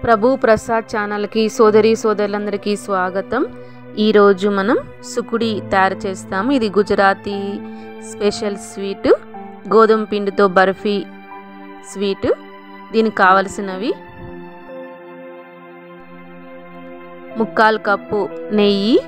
ప్రభు ప్రసాద్ ఛానల్కి సోదరి సోదరులందరికీ స్వాగతం ఈరోజు మనం సుకుడి తయారు చేస్తాము ఇది గుజరాతీ స్పెషల్ స్వీట్ గోధుమ పిండితో బర్ఫీ స్వీట్ దీనికి కావలసినవి ముక్కాలు కప్పు నెయ్యి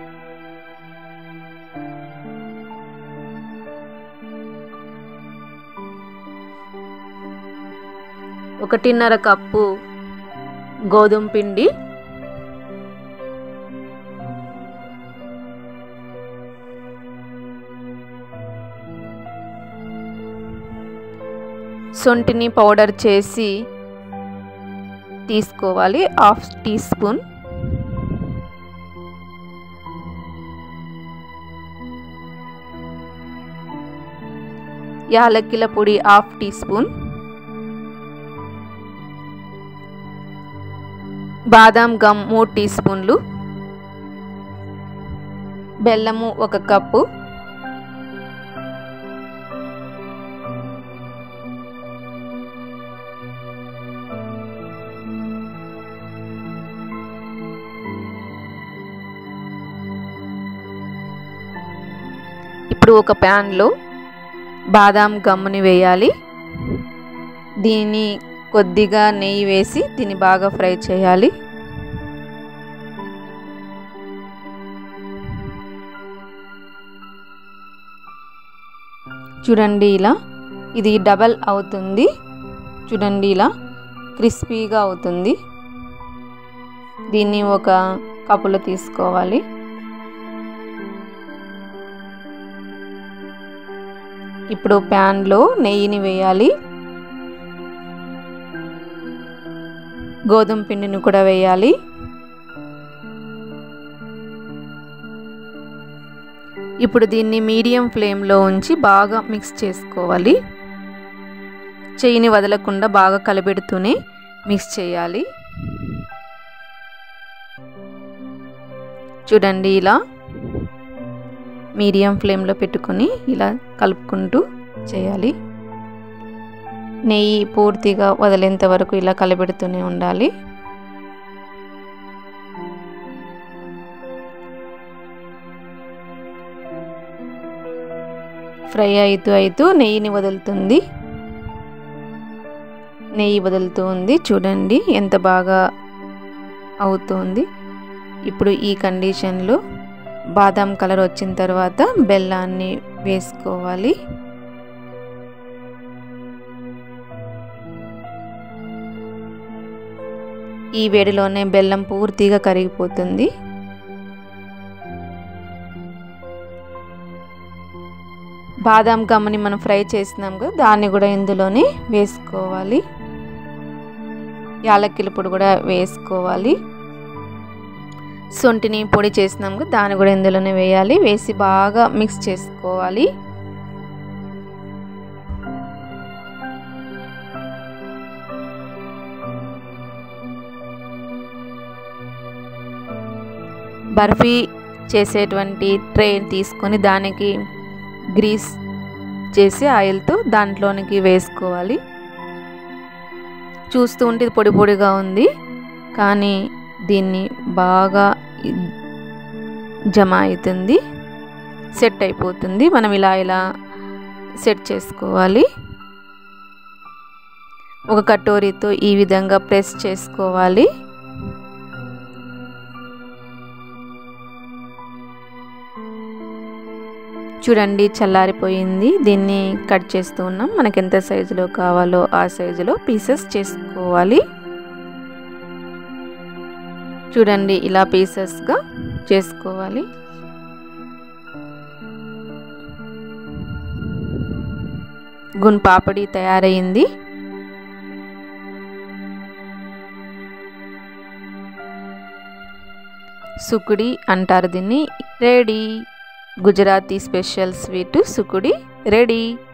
ఒకటిన్నర కప్పు గోధుమ పిండి సొంటిని పౌడర్ చేసి తీసుకోవాలి హాఫ్ టీ స్పూన్ యాలక్కిల పొడి హాఫ్ టీ స్పూన్ బాదాం గమ్ మూడు టీ స్పూన్లు బెల్లము ఒక కప్పు ఇప్పుడు ఒక ప్యాన్లో బాదాం గమ్ముని వేయాలి దీన్ని కొద్దిగా నెయ్యి వేసి దీన్ని బాగా ఫ్రై చేయాలి చూడండి ఇలా ఇది డబల్ అవుతుంది చూడండి ఇలా క్రిస్పీగా అవుతుంది దీన్ని ఒక కప్పులో తీసుకోవాలి ఇప్పుడు ప్యాన్లో నెయ్యిని వేయాలి గోధుమ పిండిని కూడా వేయాలి ఇప్పుడు దీన్ని మీడియం ఫ్లేమ్లో ఉంచి బాగా మిక్స్ చేసుకోవాలి చెయ్యిని వదలకుండా బాగా కలబెడుతూనే మిక్స్ చేయాలి చూడండి ఇలా మీడియం ఫ్లేమ్లో పెట్టుకొని ఇలా కలుపుకుంటూ చేయాలి నెయ్యి పూర్తిగా వదిలేంత వరకు ఇలా కలబెడుతూనే ఉండాలి ఫ్రై అవుతూ అవుతూ నెయ్యిని వదులుతుంది నెయ్యి వదులుతూ ఉంది చూడండి ఎంత బాగా అవుతుంది ఇప్పుడు ఈ కండిషన్లో బాదాం కలర్ వచ్చిన తర్వాత బెల్లాన్ని వేసుకోవాలి ఈ వేడిలోనే బెల్లం పూర్తిగా కరిగిపోతుంది బాదాం గమ్మని మనం ఫ్రై చేసినాం కదా దాన్ని కూడా ఇందులోనే వేసుకోవాలి యాలక్కిల పొడి కూడా వేసుకోవాలి సొంటిని పొడి చేసినాం కదా దాన్ని కూడా ఇందులోనే వేయాలి వేసి బాగా మిక్స్ చేసుకోవాలి బర్ఫీ చేసేటువంటి ట్రే తీసుకొని దానికి గ్రీస్ చేసి ఆయిల్తో దాంట్లోనికి వేసుకోవాలి చూస్తూ ఉంటే ఇది పొడి పొడిగా ఉంది కానీ దీన్ని బాగా జమ అవుతుంది సెట్ అయిపోతుంది మనం ఇలా ఇలా సెట్ చేసుకోవాలి ఒక కటోరీతో ఈ విధంగా ప్రెస్ చేసుకోవాలి చూడండి చల్లారిపోయింది దీన్ని కట్ చేస్తూ ఉన్నాం మనకి ఎంత సైజులో కావాలో ఆ సైజులో పీసెస్ చేసుకోవాలి చూడండి ఇలా పీసెస్గా చేసుకోవాలి గున్ పాపడి తయారైంది సుకుడి అంటారు దీన్ని ready Gujarati special sweet sukhdi ready